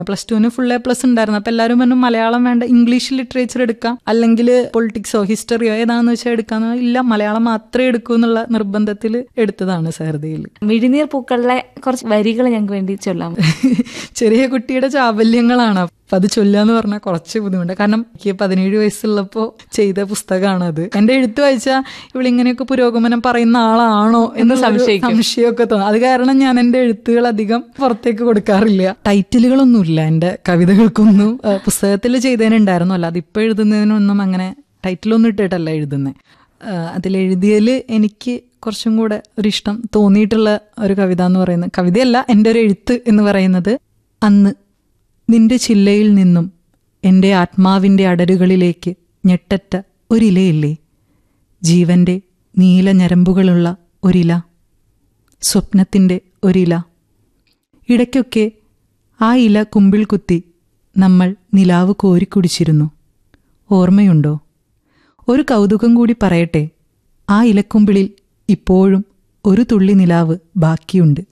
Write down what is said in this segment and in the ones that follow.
Plus ടുവിന് full A plus ഉണ്ടായിരുന്നു അപ്പൊ എല്ലാവരും പറഞ്ഞു മലയാളം വേണ്ട ഇംഗ്ലീഷ് ലിറ്ററേച്ചർ എടുക്കാം അല്ലെങ്കിൽ പൊളിറ്റിക്സോ ഹിസ്റ്ററിയോ ഏതാണെന്ന് വെച്ചാൽ എടുക്കാന്ന് ഇല്ല മലയാളം മാത്രമേ എടുക്കൂ എന്നുള്ള നിർബന്ധത്തിൽ എടുത്തതാണ് സഹൃദയിൽ മിഴിനീർ പൂക്കളിലെ കുറച്ച് വരികൾ ഞങ്ങൾക്ക് വേണ്ടി ചൊല്ലാം ചെറിയ കുട്ടിയുടെ ചാബല്യങ്ങളാണ് അപ്പൊ അത് ചൊല്ലാന്ന് പറഞ്ഞാൽ കുറച്ച് ബുദ്ധിമുട്ട് കാരണം എനിക്ക് പതിനേഴ് വയസ്സുള്ളപ്പോ ചെയ്ത പുസ്തകമാണ് അത് എന്റെ എഴുത്ത് വായിച്ചാൽ ഇവളിങ്ങനെയൊക്കെ പുരോഗമനം പറയുന്ന ആളാണോ എന്ന് സംശയിക്കും. സംശയമൊക്കെ തോന്നും അത് കാരണം ഞാൻ എന്റെ എഴുത്തുകൾ അധികം പുറത്തേക്ക് കൊടുക്കാറില്ല ടൈറ്റിലുകളൊന്നുമില്ല എന്റെ കവിതകൾക്കൊന്നും പുസ്തകത്തിൽ ചെയ്തതിനുണ്ടായിരുന്നു അല്ലാതെ ഇപ്പൊ എഴുതുന്നതിനൊന്നും അങ്ങനെ ടൈറ്റിലൊന്നും ഇട്ടിട്ടല്ല എഴുതുന്നത് അതിലെഴുതിയതിൽ എനിക്ക് കുറച്ചും കൂടെ ഒരു ഇഷ്ടം തോന്നിയിട്ടുള്ള ഒരു കവിത എന്ന് പറയുന്നത് കവിതയല്ല എൻ്റെ ഒരു എഴുത്ത് എന്ന് പറയുന്നത് അന്ന് നിന്റെ ചില്ലയിൽ നിന്നും എൻ്റെ ആത്മാവിൻ്റെ അടരുകളിലേക്ക് ഞെട്ടറ്റ ഒരിലയില്ലേ ജീവന്റെ നീല ഞരമ്പുകളുള്ള ഒരില സ്വപ്നത്തിൻ്റെ ഒരില ഇടയ്ക്കൊക്കെ ആ ഇല കുമ്പിൾ കുത്തി നമ്മൾ നിലാവ് കോരിക്കുടിച്ചിരുന്നു ഓർമ്മയുണ്ടോ ഒരു കൗതുകം കൂടി പറയട്ടെ ആ ഇലക്കുമ്പിളിൽ ഇപ്പോഴും ഒരു തുള്ളി നിലാവ് ബാക്കിയുണ്ട്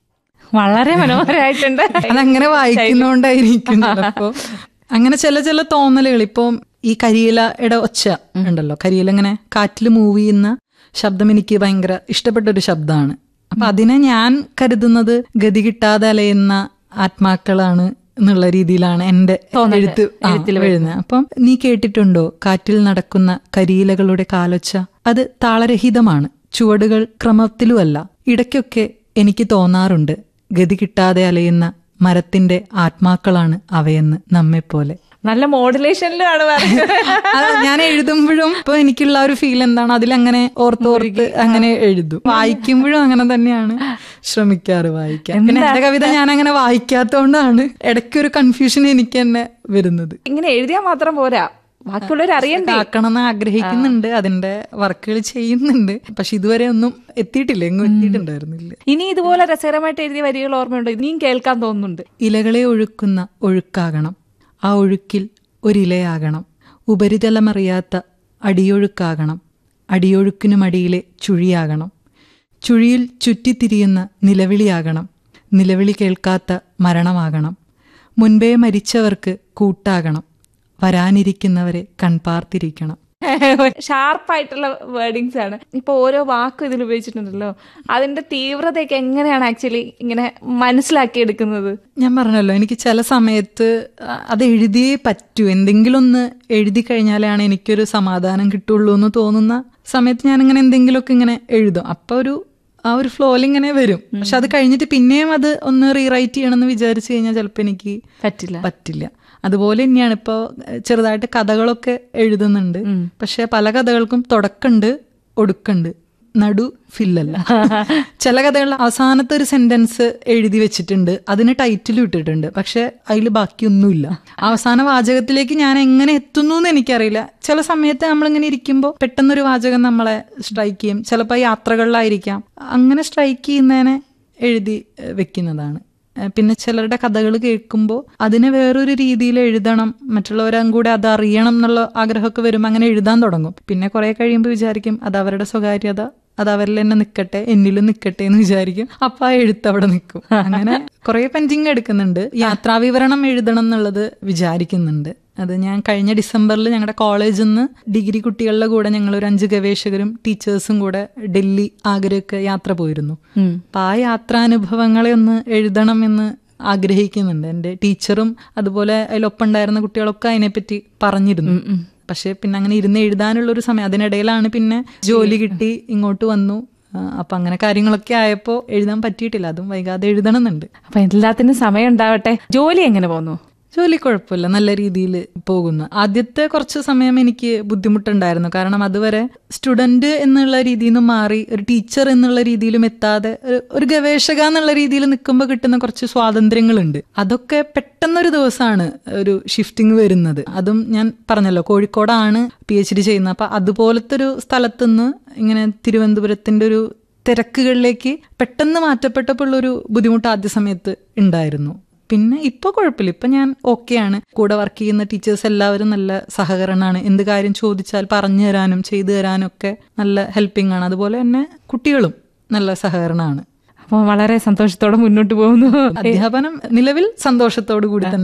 വളരെ മനോഹരമായിട്ടുണ്ട് അതങ്ങനെ വായിക്കുന്നോണ്ടായിരിക്കും ചിലപ്പോ അങ്ങനെ ചില ചില തോന്നലുകൾ ഇപ്പം ഈ കരിയിലയുടെ ഒച്ച ഉണ്ടല്ലോ കരിയില ഇങ്ങനെ കാറ്റിൽ മൂവ് ചെയ്യുന്ന ശബ്ദം എനിക്ക് ഭയങ്കര ഇഷ്ടപ്പെട്ട ഒരു ശബ്ദമാണ് അപ്പൊ അതിനെ ഞാൻ കരുതുന്നത് ഗതി കിട്ടാതെ അലയുന്ന ആത്മാക്കളാണ് എന്നുള്ള രീതിയിലാണ് എന്റെ എഴുത്ത് ആ, എഴുതുന്നത് അപ്പം നീ കേട്ടിട്ടുണ്ടോ കാറ്റിൽ നടക്കുന്ന കരിയിലകളുടെ കാലൊച്ച അത് താളരഹിതമാണ് ചുവടുകൾ ക്രമത്തിലുമല്ല ഇടയ്ക്കൊക്കെ എനിക്ക് തോന്നാറുണ്ട് ഗതി കിട്ടാതെ അലയുന്ന മരത്തിന്റെ ആത്മാക്കളാണ് അവയെന്ന് നമ്മെപ്പോലെ നല്ല മോഡുലേഷനിലാണ് പറയുന്നത് അത് ഞാൻ എഴുതുമ്പോഴും ഇപ്പൊ എനിക്കുള്ള ഒരു ഫീൽ എന്താണ് അതിലങ്ങനെ ഓർത്ത് ഓർത്ത് അങ്ങനെ എഴുതും വായിക്കുമ്പോഴും അങ്ങനെ തന്നെയാണ് ശ്രമിക്കാറ് വായിക്കാൻ പിന്നെ എന്റെ കവിത ഞാൻ അങ്ങനെ വായിക്കാത്തോണ്ടാണ് ഇടയ്ക്കൊരു കൺഫ്യൂഷൻ എനിക്ക് തന്നെ വരുന്നത് ഇങ്ങനെ എഴുതിയാൽ മാത്രം പോരാ ബാക്കിയുള്ളവർ അറിയണ്ടേ ആക്കണം എന്ന് ആഗ്രഹിക്കുന്നുണ്ട് അതിന്റെ വർക്കുകൾ ചെയ്യുന്നുണ്ട് പക്ഷെ ഇതുവരെ ഒന്നും എത്തിയിട്ടില്ല എങ്ങും എത്തിയിട്ടുണ്ടായിരുന്നില്ല ഇനി ഇതുപോലെ രസകരമായിട്ട് എഴുതിയ വരികൾ ഓർമ്മയുണ്ടോ ഇനിയും കേൾക്കാൻ തോന്നുന്നുണ്ട് ഇലകളെ ഒഴുക്കുന്ന ഒഴുക്കാകണം ആ ഒഴുക്കിൽ ഒരിലയാകണം ഉപരിതലമറിയാത്ത അടിയൊഴുക്കാകണം അടിയൊഴുക്കിനുമടിയിലെ ചുഴിയാകണം ചുഴിയിൽ ചുറ്റിത്തിരിയുന്ന നിലവിളിയാകണം നിലവിളി കേൾക്കാത്ത മരണമാകണം മുൻപേ മരിച്ചവർക്ക് കൂട്ടാകണം വരാനിരിക്കുന്നവരെ കൺപാർത്തിരിക്കണം ഷാർപ്പായിട്ടുള്ള വേർഡിങ്സ് ആണ് ഇപ്പൊ ഓരോ വാക്കും ഇതിൽ ഉപയോഗിച്ചിട്ടുണ്ടല്ലോ അതിന്റെ തീവ്രതയൊക്കെ എങ്ങനെയാണ് ആക്ച്വലി ഇങ്ങനെ മനസ്സിലാക്കി എടുക്കുന്നത് ഞാൻ പറഞ്ഞല്ലോ എനിക്ക് ചില സമയത്ത് അ- അത് എഴുതിയേ പറ്റൂ എന്തെങ്കിലും ഒന്ന് എഴുതി കഴിഞ്ഞാലാണ് എനിക്കൊരു സമാധാനം കിട്ടുള്ളൂ എന്ന് തോന്നുന്ന സമയത്ത് ഞാൻ ഇങ്ങനെ എന്തെങ്കിലുമൊക്കെ ഇങ്ങനെ എഴുതും അപ്പൊ ഒരു ആ ഒരു ഫ്ലോയിൽ ഇങ്ങനെ വരും പക്ഷെ അത് കഴിഞ്ഞിട്ട് പിന്നെയും അത് ഒന്ന് റീറൈറ്റ് ചെയ്യണമെന്ന് വിചാരിച്ചു കഴിഞ്ഞാൽ ചിലപ്പോൾ എനിക്ക് പറ്റില്ല പറ്റില്ല അതുപോലെ തന്നെയാണ് ഇപ്പോൾ ചെറുതായിട്ട് കഥകളൊക്കെ എഴുതുന്നുണ്ട് പക്ഷെ പല കഥകൾക്കും തുടക്കമുണ്ട് ഒടുക്കുണ്ട് നടു ഫില്ലല്ല ചില കഥകളിൽ അവസാനത്തെ ഒരു സെന്റൻസ് എഴുതി വെച്ചിട്ടുണ്ട് അതിന് ടൈറ്റിൽ ഇട്ടിട്ടുണ്ട് പക്ഷെ അതിൽ ബാക്കിയൊന്നുമില്ല അവസാന വാചകത്തിലേക്ക് ഞാൻ എങ്ങനെ എത്തുന്നു എന്ന് എനിക്കറിയില്ല ചില സമയത്ത് നമ്മളിങ്ങനെ ഇരിക്കുമ്പോൾ പെട്ടെന്നൊരു വാചകം നമ്മളെ സ്ട്രൈക്ക് ചെയ്യും ചിലപ്പോൾ യാത്രകളിലായിരിക്കാം അങ്ങനെ സ്ട്രൈക്ക് ചെയ്യുന്നതിനെ എഴുതി ഏഹ്, വെക്കുന്നതാണ് ഏഹ് പിന്നെ ചിലരുടെ കഥകൾ കേൾക്കുമ്പോൾ അതിനെ വേറൊരു രീതിയിൽ എഴുതണം മറ്റുള്ളവരും കൂടെ അത് അറിയണം എന്നുള്ള ആഗ്രഹമൊക്കെ വരുമ്പോൾ അങ്ങനെ എഴുതാൻ തുടങ്ങും പിന്നെ കുറെ കഴിയുമ്പോൾ വിചാരിക്കും അത് അവരുടെ സ്വകാര്യത അത് അവരിൽ തന്നെ നിൽക്കട്ടെ എന്നിലും നിൽക്കട്ടെ എന്ന് വിചാരിക്കും അപ്പൊ ആ എഴുത്ത് അവിടെ നിൽക്കും അങ്ങനെ കുറെ പെൻഡിങ് എടുക്കുന്നുണ്ട് യാത്രാവിവരണം എഴുതണം എന്നുള്ളത് വിചാരിക്കുന്നുണ്ട് അത് ഞാൻ കഴിഞ്ഞ ഡിസംബറിൽ ഞങ്ങളുടെ കോളേജിൽ നിന്ന് ഡിഗ്രി കുട്ടികളുടെ കൂടെ ഞങ്ങൾ ഒരു അഞ്ച് ഗവേഷകരും ടീച്ചേഴ്സും കൂടെ ഡൽഹി ആഗ്രയൊക്കെ യാത്ര പോയിരുന്നു അപ്പൊ ആ യാത്രാനുഭവങ്ങളെ ഒന്ന് എഴുതണം എന്ന് ആഗ്രഹിക്കുന്നുണ്ട് എൻ്റെ ടീച്ചറും അതുപോലെ അതിലൊപ്പം ഉണ്ടായിരുന്ന കുട്ടികളൊക്കെ അതിനെപ്പറ്റി പറഞ്ഞിരുന്നു പക്ഷെ പിന്നെ അങ്ങനെ ഇരുന്ന് എഴുതാനുള്ള ഒരു സമയം അതിനിടയിലാണ് പിന്നെ ജോലി കിട്ടി ഇങ്ങോട്ട് വന്നു ആ, അപ്പൊ അങ്ങനെ കാര്യങ്ങളൊക്കെ ആയപ്പോ എഴുതാൻ പറ്റിയിട്ടില്ല അതും വൈകാതെ എഴുതണമെന്നുണ്ട് അപ്പൊ എല്ലാത്തിനും സമയം ഉണ്ടാവട്ടെ ജോലി എങ്ങനെ പോന്നു ജോലി കുഴപ്പമില്ല നല്ല രീതിയിൽ പോകുന്നു ആദ്യത്തെ കുറച്ച് സമയം എനിക്ക് ബുദ്ധിമുട്ടുണ്ടായിരുന്നു കാരണം അതുവരെ സ്റ്റുഡന്റ് എന്നുള്ള രീതിയിൽ നിന്ന് മാറി ഒരു ടീച്ചർ എന്നുള്ള രീതിയിലും എത്താതെ ഒരു- ഒരു ഗവേഷക എന്നുള്ള രീതിയിൽ നിൽക്കുമ്പോൾ കിട്ടുന്ന കുറച്ച് സ്വാതന്ത്ര്യങ്ങളുണ്ട് അതൊക്കെ പെട്ടെന്നൊരു ദിവസമാണ് ഒരു ഷിഫ്റ്റിംഗ് വരുന്നത് അതും ഞാൻ പറഞ്ഞല്ലോ കോഴിക്കോടാണ് പി എച്ച് ഡി ചെയ്യുന്നത് അപ്പൊ അതുപോലത്തെ ഒരു സ്ഥലത്തുനിന്ന് ഇങ്ങനെ തിരുവനന്തപുരത്തിന്റെ ഒരു തിരക്കുകളിലേക്ക് പെട്ടെന്ന് മാറ്റപ്പെട്ടപ്പോൾ ഒരു ബുദ്ധിമുട്ട് ആദ്യ സമയത്ത് ഉണ്ടായിരുന്നു പിന്നെ ഇപ്പൊ കുഴപ്പമില്ല ഇപ്പൊ ഞാൻ ഓക്കെയാണ് കൂടെ വർക്ക് ചെയ്യുന്ന ടീച്ചേഴ്സ് എല്ലാവരും നല്ല സഹകരണമാണ് എന്ത് കാര്യം ചോദിച്ചാൽ പറഞ്ഞു തരാനും ചെയ്തു തരാനും ഒക്കെ നല്ല ഹെൽപ്പിംഗ് ആണ് അതുപോലെ തന്നെ കുട്ടികളും നല്ല സഹകരണമാണ് അപ്പോൾ വളരെ സന്തോഷത്തോടെ മുന്നോട്ട് പോകുന്നു അധ്യാപനം നിലവിൽ സന്തോഷത്തോടു കൂടി തന്നെ